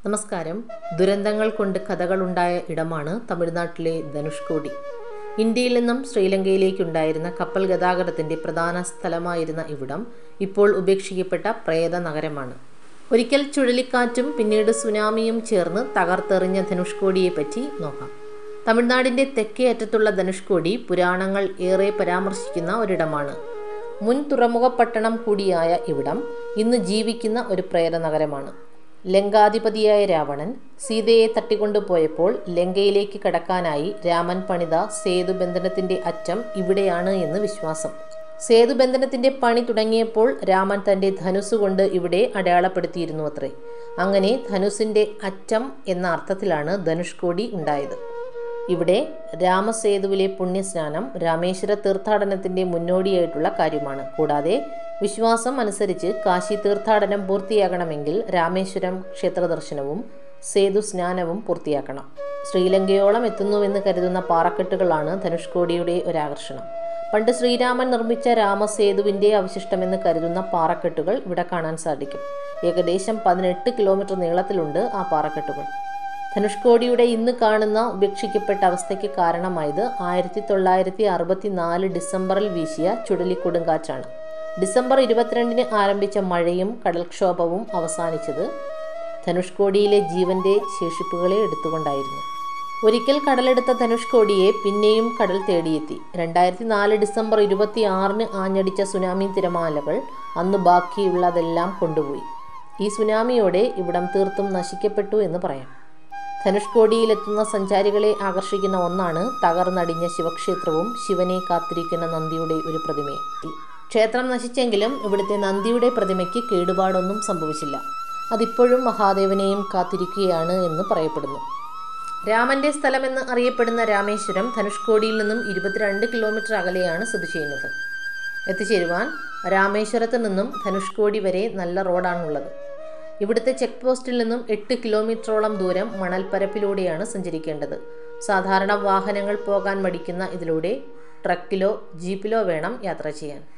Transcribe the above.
നമസ്കാരം ദുരന്തങ്ങൾ കൊണ്ട് കഥകളുണ്ടായ ഇടമാണ് തമിഴ്നാട്ടിലെ ധനുഷ്കോടി ഇന്ത്യയിൽ നിന്നും ശ്രീലങ്കയിലേക്കുണ്ടായിരുന്ന കപ്പൽ ഗതാഗതത്തിന്റെ പ്രധാന സ്ഥലമായിരുന്ന ഇവിടം ഇപ്പോൾ ഉപേക്ഷിക്കപ്പെട്ട പ്രേത നഗരമാണ് ഒരിക്കൽ ചുഴലിക്കാറ്റും പിന്നീട് സുനാമിയും ചേർന്ന് തകർത്തെറിഞ്ഞ ധനുഷ്കോടിയെപ്പറ്റി നോക്കാം തമിഴ്നാടിന്റെ തെക്കേ അറ്റത്തുള്ള ധനുഷ്കോടി പുരാണങ്ങൾ ഏറെ പരാമർശിക്കുന്ന ഒരിടമാണ് മുൻ തുറമുഖ പട്ടണം കൂടിയായ ഇവിടം ഇന്ന് ജീവിക്കുന്ന ഒരു പ്രേത നഗരമാണ് ലങ്കാധിപതിയായ രാവണൻ സീതയെ തട്ടിക്കൊണ്ടുപോയപ്പോൾ ലങ്കയിലേക്ക് കടക്കാനായി രാമൻ പണിത സേതുബന്ധനത്തിന്റെ അറ്റം ഇവിടെയാണ് എന്ന് വിശ്വാസം സേതുബന്ധനത്തിന്റെ പണി തുടങ്ങിയപ്പോൾ രാമൻ തന്റെ ധനുസ് കൊണ്ട് ഇവിടെ അടയാളപ്പെടുത്തിയിരുന്നു അത്രേ അങ്ങനെ ധനുസിന്റെ അറ്റം എന്ന അർത്ഥത്തിലാണ് ധനുഷ്കോടി ഉണ്ടായത് ഇവിടെ രാമസേതുവിലെ പുണ്യസ്നാനം രാമേശ്വര തീർത്ഥാടനത്തിന്റെ മുന്നോടിയായിട്ടുള്ള കാര്യമാണ് കൂടാതെ വിശ്വാസം അനുസരിച്ച് കാശി തീർത്ഥാടനം പൂർത്തിയാകണമെങ്കിൽ രാമേശ്വരം ക്ഷേത്ര ദർശനവും സേതു സ്നാനവും പൂർത്തിയാക്കണം ശ്രീലങ്കയോളം എത്തുന്നുവെന്ന് കരുതുന്ന പാറക്കെട്ടുകളാണ് ധനുഷ്കോടിയുടെ ഒരാകർഷണം പണ്ട് ശ്രീരാമൻ നിർമ്മിച്ച രാമസേതുവിന്റെ അവശിഷ്ടമെന്ന് കരുതുന്ന പാറക്കെട്ടുകൾ ഇവിടെ കാണാൻ സാധിക്കും ഏകദേശം പതിനെട്ട് കിലോമീറ്റർ നീളത്തിലുണ്ട് ആ പാറക്കെട്ടുകൾ ധനുഷ്കോടിയുടെ ഇന്ന് കാണുന്ന ഉപേക്ഷിക്കപ്പെട്ട അവസ്ഥയ്ക്ക് കാരണമായത് ആയിരത്തി തൊള്ളായിരത്തി അറുപത്തി നാല് ഡിസംബറിൽ വീശിയ ചുഴലിക്കൊടുങ്കാറ്റാണ് ഡിസംബർ ഇരുപത്തിരണ്ടിന് ആരംഭിച്ച മഴയും കടൽക്ഷോഭവും അവസാനിച്ചത് ധനുഷ്കോടിയിലെ ജീവന്റെ ശേഷിപ്പുകളെ എടുത്തുകൊണ്ടായിരുന്നു ഒരിക്കൽ കടലെടുത്ത ധനുഷ്കോടിയെ പിന്നെയും കടൽ തേടിയെത്തി രണ്ടായിരത്തി നാല് ഡിസംബർ ഇരുപത്തി ആറിന് ആഞ്ഞടിച്ച സുനാമി തിരമാലകൾ അന്ന് ബാക്കിയുള്ളതെല്ലാം കൊണ്ടുപോയി ഈ സുനാമിയോടെ ഇവിടം തീർത്തും നശിക്കപ്പെട്ടു എന്ന് പറയാം ധനുഷ്കോടിയിലെത്തുന്ന സഞ്ചാരികളെ ആകർഷിക്കുന്ന ഒന്നാണ് തകർന്നടിഞ്ഞ ശിവക്ഷേത്രവും ശിവനെ കാത്തിരിക്കുന്ന നന്ദിയുടെ ഒരു പ്രതിമയും ക്ഷേത്രം നശിച്ചെങ്കിലും ഇവിടുത്തെ നന്ദിയുടെ പ്രതിമയ്ക്ക് കേടുപാടൊന്നും സംഭവിച്ചില്ല അതിപ്പോഴും മഹാദേവനെയും കാത്തിരിക്കുകയാണ് എന്ന് പറയപ്പെടുന്നു രാമന്റെ സ്ഥലമെന്ന് അറിയപ്പെടുന്ന രാമേശ്വരം ധനുഷ്കോടിയിൽ നിന്നും ഇരുപത്തിരണ്ട് കിലോമീറ്റർ അകലെയാണ് സ്ഥിതി ചെയ്യുന്നത് എത്തിച്ചേരുവാൻ രാമേശ്വരത്ത് നിന്നും ധനുഷ്കോടി വരെ നല്ല റോഡാണുള്ളത് ഇവിടുത്തെ ചെക്ക് പോസ്റ്റിൽ നിന്നും എട്ട് കിലോമീറ്ററോളം ദൂരം മണൽപ്പരപ്പിലൂടെയാണ് സഞ്ചരിക്കേണ്ടത് സാധാരണ വാഹനങ്ങൾ പോകാൻ മടിക്കുന്ന ഇതിലൂടെ ട്രക്കിലോ ജീപ്പിലോ വേണം യാത്ര ചെയ്യാൻ